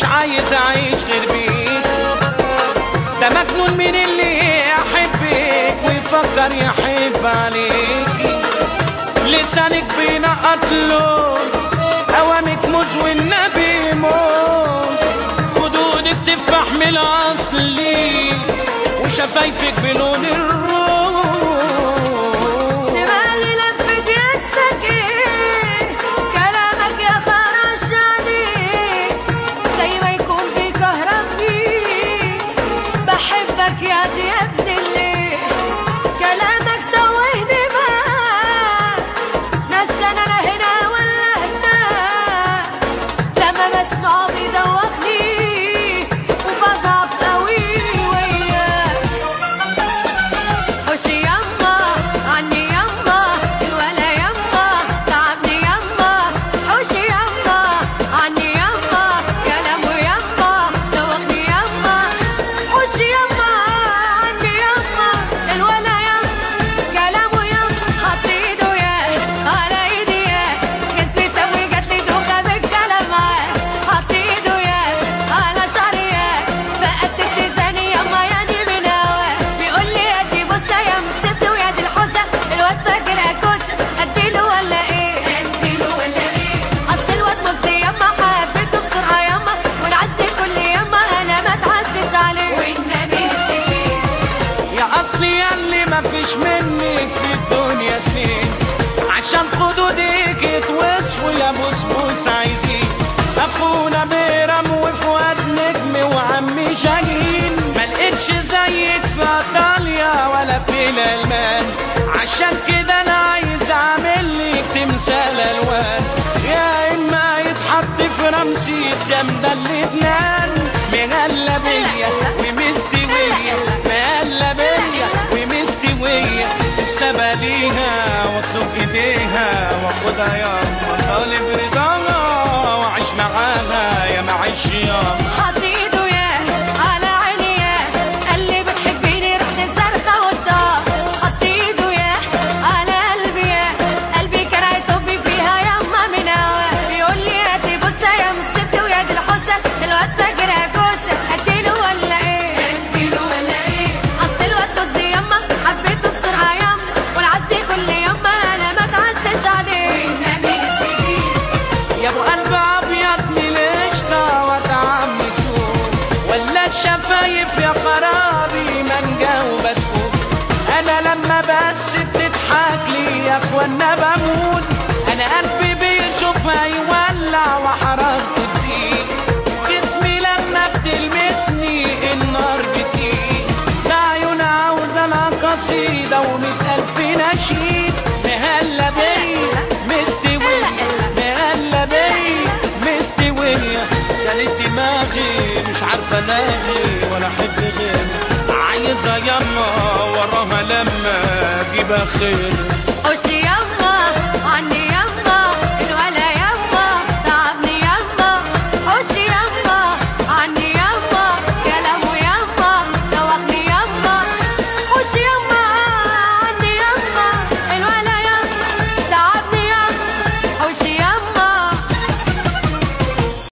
مش عايز اعيش غير بيك ده مجنون من اللي يحبك ويفكر يحب عليكي لسانك بينقط لون اوامك موز والنبي موز خدودك تفاح من الاصلي وشفايفك بلون الروح دماغي لفت ياسمك ايه كلامك يا خرش عليك زي ما يكون بيكهربني بحبك يا دي يا ابن الليل كلامك توهني معاك نسانا انا هنا ولا هناك لما بسمعه بيدوخني وبضعف قوي وياك حوشي يما عني يما الولا يما تعبني يما حوشي يما عني يما كلامه يما دوخني يما حوشي يما عني يما الولا يما كلامه يما حط ايده يا على ايدي يا جسمي سوي جاتلي دوخه بالكلام معاه حط ايده يا على شعري يا بقت تتزاني يما يعني من هواه بيقول لي ادي بصه يا مسبت ويا دي الحوسه الواد فاكر اكوسه اديله ولا ايه اديله ولا ايه اصل الواد مصري يما حبيته بسرعه يما والعزت كل يما انا ما اتعزش عليه والنبي نفسي يا اصلي ياللي مفيش منك في الدنيا اتنين عشان خدودك اتوصفوا يا بوسبوس عايزين اخونا بيرم وفؤاد نجم وعمي شاهين ملقتش زيك في ايطاليا ولا في الالمان عشان كده انا عايز اعمل لك تمثال الوان يا اما يتحط في رمسيس يا مدلدنان مغلبيه ومستويه مقلبيه ومستويه نفسي ليها واطلب ايديها واخدها ياما طالب رضاها واعيش معاها يا معيش ياما حط ايده يا على عيني يا قال لي بتحبيني رحت صرخه وطاق حط ايده يا على قلبي يا قلبي كان هيطبي فيها يما من هوا بيقول لي هاتي بصه يا مسبت ويا دي الحوسه الواد فاكرها كوسه اديله ولا ايه اديله ولا ايه اصل الواد طز يما حبيته بسرعه يما والعزت كل يما انا ما اتعزش عليه والنبي نفسي يا ابو قلب ابيض من القشطه وطعم الزوم ولا الشفايف يا خرابي مانجا وبسكوت انا لما بس بتضحك لي يا اخوانا بموت انا قلبي بيشوفها يولع وحرارته تزيد جسمي لما بتلمسني النار بتقيل بعيون عاوزة لها قصيدة ومئة ألف نشيد مهلا بيا مستوية مهلا بيا مستوية كانت دماغي مش عارفة لاغي ولا أحب غير عايزة يما وراها لما أجيبها خير وشي يما